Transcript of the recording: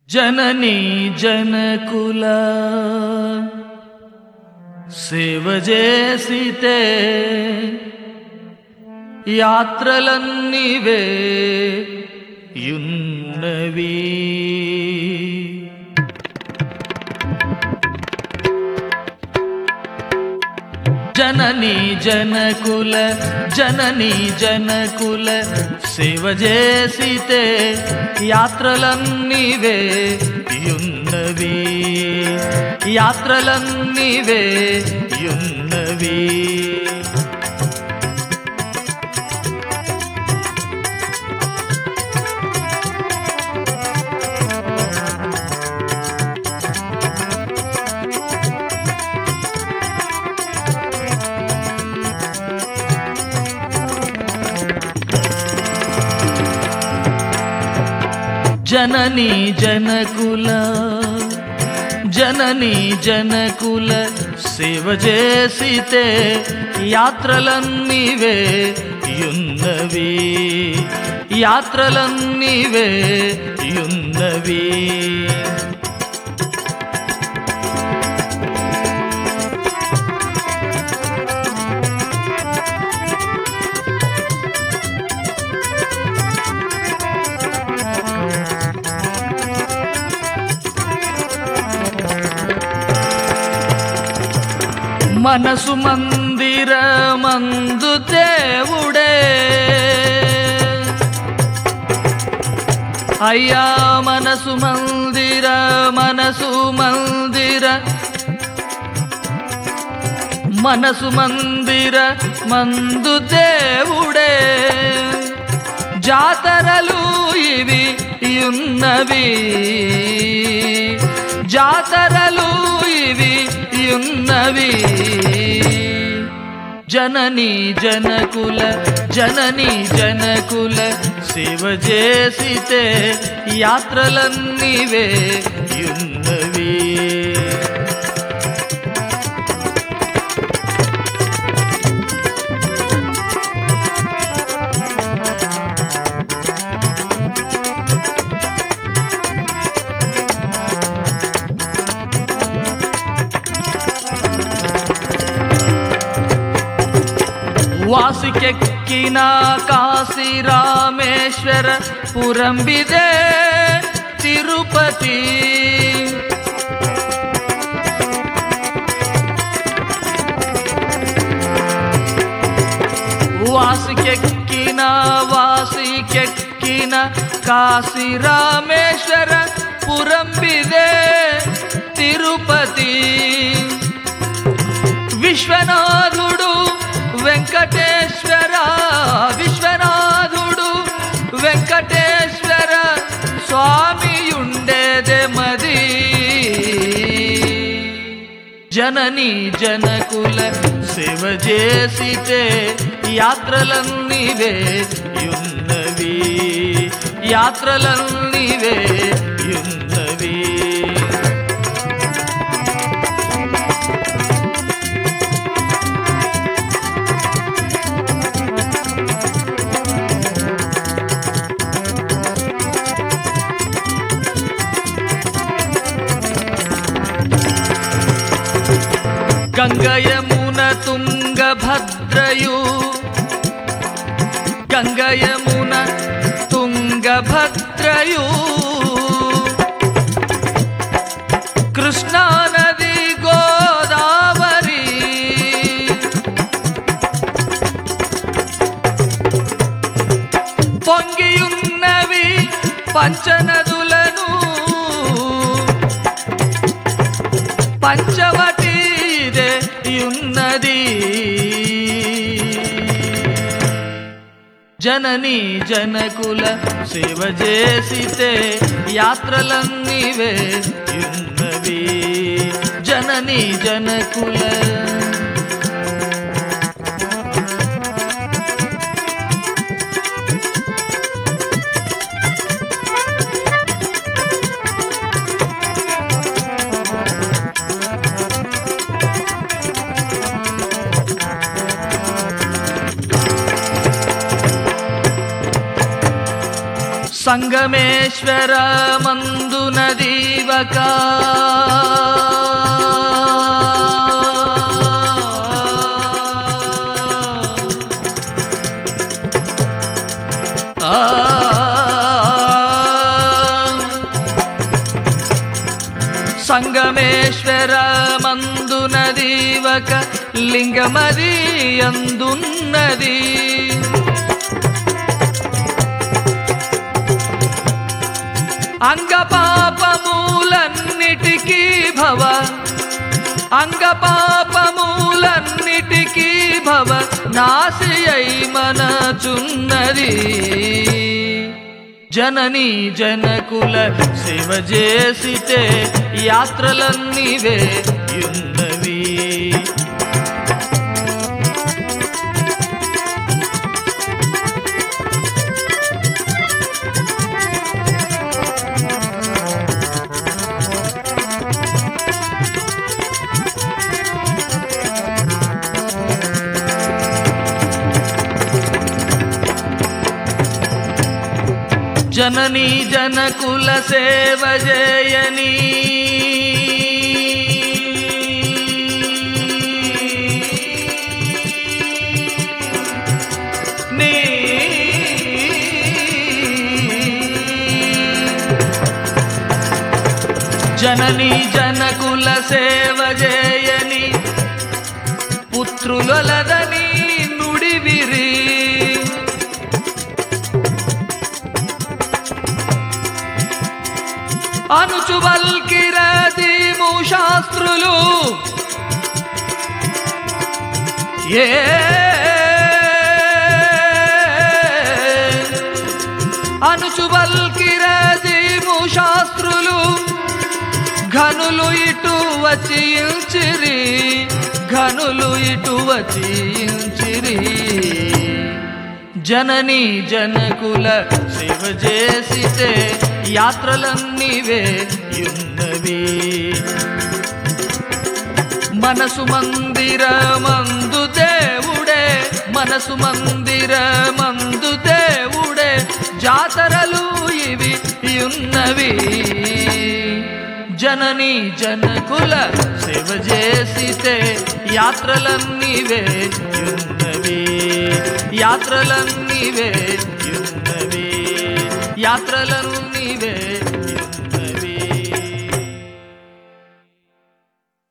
జననీ జనకుల సేవ చేసితే యాత్రలన్నీవే యున్నవి జననీ జనకుల జననీ జనకుల సేవ చేసితే యాత్రలన్నీవే యున్నవి యాత్రలన్నీవే యున్నవి జననీ జనకుల జననీ జనకుల సేవ చేసితే యాత్రలన్నీవే యున్నవి యాత్రలన్నీవే యున్నవి మనసు మందిర మందు దేవుడే అయ్యా మనసు మందిర మనసు మందిర మనసు మందిర మందు దేవుడే జాతరలు ఇవి ఉన్నవి జాతరలు ఇవి ఉన్నవి జననీ జనకుల జననీ జనకుల సేవ చేసితే యాత్రలన్నీవే ఉన్నవి ವಾಸಿಕೆಕ್ಕಿನ ಕಾಶಿ ರಾಮೇಶ್ವರ ಪುರಂಬಿದೆ ತಿರುಪತಿ ವಾಸಿಕೆಕ್ಕಿನ ವಾಸಿಕೆಕ್ಕಿನ ಕಾಶಿ ರಾಮೇಶ್ವರ ಪುರಂಬಿದೆ ತಿರುಪತಿ విశ్వనాథుడు వెంకటేశ్వర విశ్వనాథుడు వెంకటేశ్వర స్వామియుండేదే మది జననీ జనకుల సేవ చేసితే యాత్రలన్నీవే యున్నవి యాత్రలన్నీవే యున్నవి గంగయమున తుంగభద్రయు గంగయమున తుంగభద్రయు కృష్ణా నది గోదావరి పొంగియున్నవి పంచనదులను పంచవటి ఇదే ఉన్నది జననీ జనకుల సేవ చేసితే యాత్రలన్నీవే ఉన్నవి జననీ జనకుల సంగమేశ్వర మందున దీవక సంగమేశ్వర మందున దీవక లింగమది అందున్నది అంగపాపములన్నిటికీ భవ అంగపాపములన్నిటికీ భవ నాశి అయి మనచున్నది జనని జనకుల సేవ చేసితే యాత్రలన్నీవే ఉన్నవి జననీ జనకుల సేవ చేయని నీ జననీ జనకుల సేవ చేయని పుత్రులొలదని నుడివిరి అనుచువల్కిరదీము శాస్త్రులు ఏ అనుచువల్కిరదీము శాస్త్రులు ఘనులు ఇటు వచ్చించిరి ఘనులు ఇటు వచ్చించిరి జనని జనకుల సేవ చేసితే యాత్రలన్నీవే ఉన్నవి మనసు మందిర మందు దేవుడే మనసు మందిర మందు దేవుడే జాతరలు ఇవి ఉన్నవి జనని జనకుల సేవ చేసితే యాత్రలన్నీవే ఉన్నవి యాత్రలన్నీవే ఉన్నవి యాత్రలన్నీ